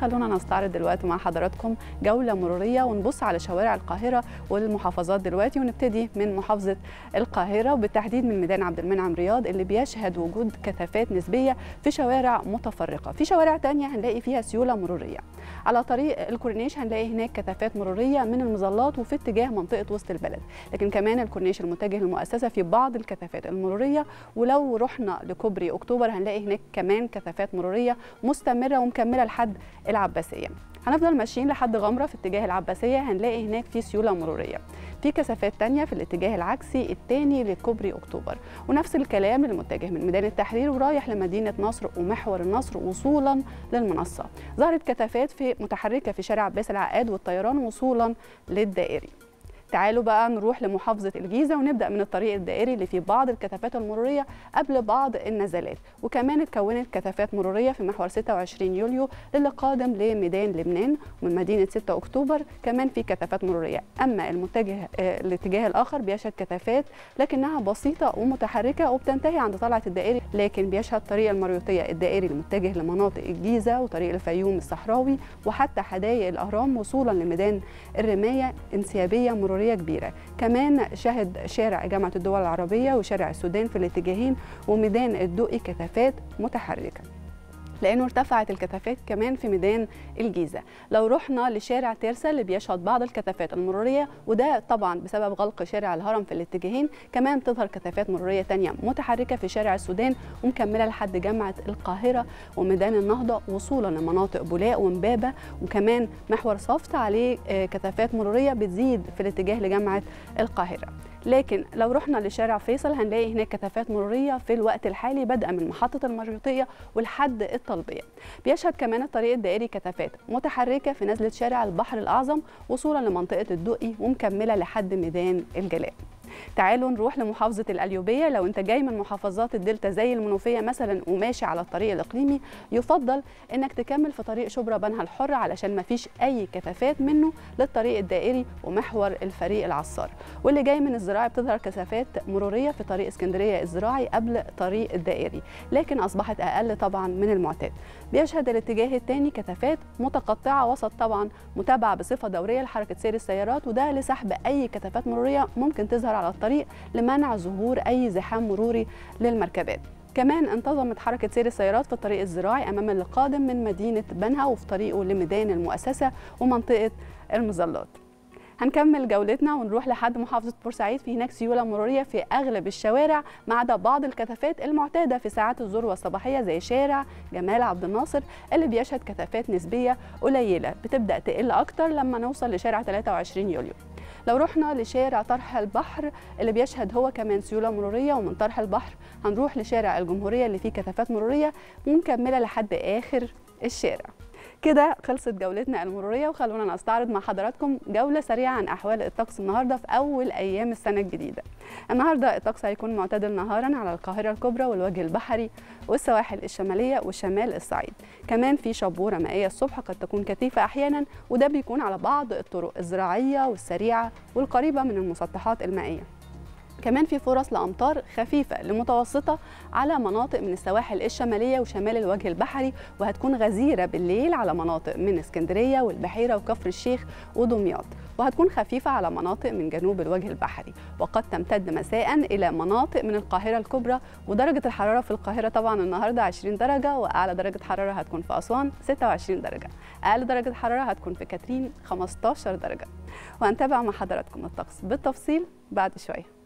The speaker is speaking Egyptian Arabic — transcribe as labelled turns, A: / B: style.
A: خلونا نستعرض دلوقتي مع حضراتكم جولة مرورية ونبص على شوارع القاهرة والمحافظات دلوقتي ونبتدي من محافظة القاهرة وبالتحديد من ميدان عبد المنعم رياض اللي بيشهد وجود كثافات نسبية في شوارع متفرقة في شوارع تانية هنلاقي فيها سيولة مرورية على طريق الكورنيش هنلاقي هناك كثافات مرورية من المظلات وفي اتجاه منطقة وسط البلد لكن كمان الكورنيش المتجه للمؤسسة في بعض الكثافات المرورية ولو رحنا لكوبري أكتوبر هنلاقي هناك كمان كثافات مرورية مستمرة ومكملة لحد العباسية هنفضل ماشيين لحد غمرة في اتجاه العباسية هنلاقي هناك في سيولة مرورية في كثافات تانية في الاتجاه العكسي الثاني لكوبري أكتوبر ونفس الكلام المتجه من ميدان التحرير ورايح لمدينة نصر ومحور النصر وصولا للمنصة ظهرت كثافات في متحركة في شارع عباس العقاد والطيران وصولا للدائري تعالوا بقى نروح لمحافظة الجيزة ونبدأ من الطريق الدائري اللي فيه بعض الكثافات المرورية قبل بعض النزلات وكمان اتكونت كثافات مرورية في محور 26 يوليو للي قادم لميدان لبنان ومن مدينة 6 أكتوبر كمان في كثافات مرورية أما المتجه آه الاتجاه الآخر بيشهد كثافات لكنها بسيطة ومتحركة وبتنتهي عند طلعة الدائري لكن بيشهد طريق المريوطية الدائري المتجه لمناطق الجيزة وطريق الفيوم الصحراوي وحتى حدائق الأهرام وصولا لميدان الرماية انسيابية مرورية مرورية كبيرة كمان شهد شارع جامعة الدول العربية وشارع السودان في الاتجاهين وميدان الدقي كثافات متحركة لانه ارتفعت الكثافات كمان في ميدان الجيزه لو رحنا لشارع تيرسا اللي بيشهد بعض الكثافات المروريه وده طبعا بسبب غلق شارع الهرم في الاتجاهين كمان تظهر كثافات مروريه تانية متحركه في شارع السودان ومكمله لحد جامعه القاهره وميدان النهضه وصولا لمناطق بولاق ومبابه وكمان محور صفت عليه كثافات مروريه بتزيد في الاتجاه لجامعه القاهره لكن لو رحنا لشارع فيصل هنلاقي هناك كثافات مروريه في الوقت الحالي بدءا من محطه المريوطيه ولحد الطلبيه بيشهد كمان الطريق الدائري كثافات متحركه في نزله شارع البحر الاعظم وصولا لمنطقه الدقي ومكمله لحد ميدان الجلاء تعالوا نروح لمحافظة القليوبية لو انت جاي من محافظات الدلتا زي المنوفية مثلا وماشي على الطريق الإقليمي يفضل انك تكمل في طريق شبرا بنها الحر علشان ما فيش أي كثافات منه للطريق الدائري ومحور الفريق العصار واللي جاي من الزراعي بتظهر كثافات مرورية في طريق اسكندرية الزراعي قبل طريق الدائري لكن أصبحت أقل طبعا من المعتاد بيشهد الاتجاه الثاني كثافات متقطعة وسط طبعا متابعة بصفة دورية لحركة سير السيارات وده لسحب أي كثافات مرورية ممكن تظهر على الطريق لمنع ظهور أي زحام مروري للمركبات كمان انتظمت حركة سير السيارات في الطريق الزراعي أمام القادم من مدينة بنها وفي طريقه لميدان المؤسسة ومنطقة المظلات هنكمل جولتنا ونروح لحد محافظة بورسعيد في هناك سيولة مرورية في أغلب الشوارع ما عدا بعض الكثافات المعتادة في ساعات الذروة الصباحية زي شارع جمال عبد الناصر اللي بيشهد كثافات نسبية قليلة بتبدأ تقل أكتر لما نوصل لشارع 23 يوليو لو رحنا لشارع طرح البحر اللي بيشهد هو كمان سيوله مروريه ومن طرح البحر هنروح لشارع الجمهوريه اللي فيه كثافات مروريه ومكمله لحد اخر الشارع كده خلصت جولتنا المروريه وخلونا نستعرض مع حضراتكم جوله سريعه عن احوال الطقس النهارده في اول ايام السنه الجديده. النهارده الطقس هيكون معتدل نهارا على القاهره الكبرى والوجه البحري والسواحل الشماليه وشمال الصعيد. كمان في شبوره مائيه الصبح قد تكون كثيفه احيانا وده بيكون على بعض الطرق الزراعيه والسريعه والقريبه من المسطحات المائيه. كمان في فرص لامطار خفيفه لمتوسطه على مناطق من السواحل الشماليه وشمال الوجه البحري وهتكون غزيره بالليل على مناطق من اسكندريه والبحيره وكفر الشيخ ودمياط وهتكون خفيفه على مناطق من جنوب الوجه البحري وقد تمتد مساء الى مناطق من القاهره الكبرى ودرجه الحراره في القاهره طبعا النهارده 20 درجه واعلى درجه حراره هتكون في اسوان 26 درجه اقل درجه حراره هتكون في كاترين 15 درجه وهنتابع مع حضراتكم الطقس بالتفصيل بعد شويه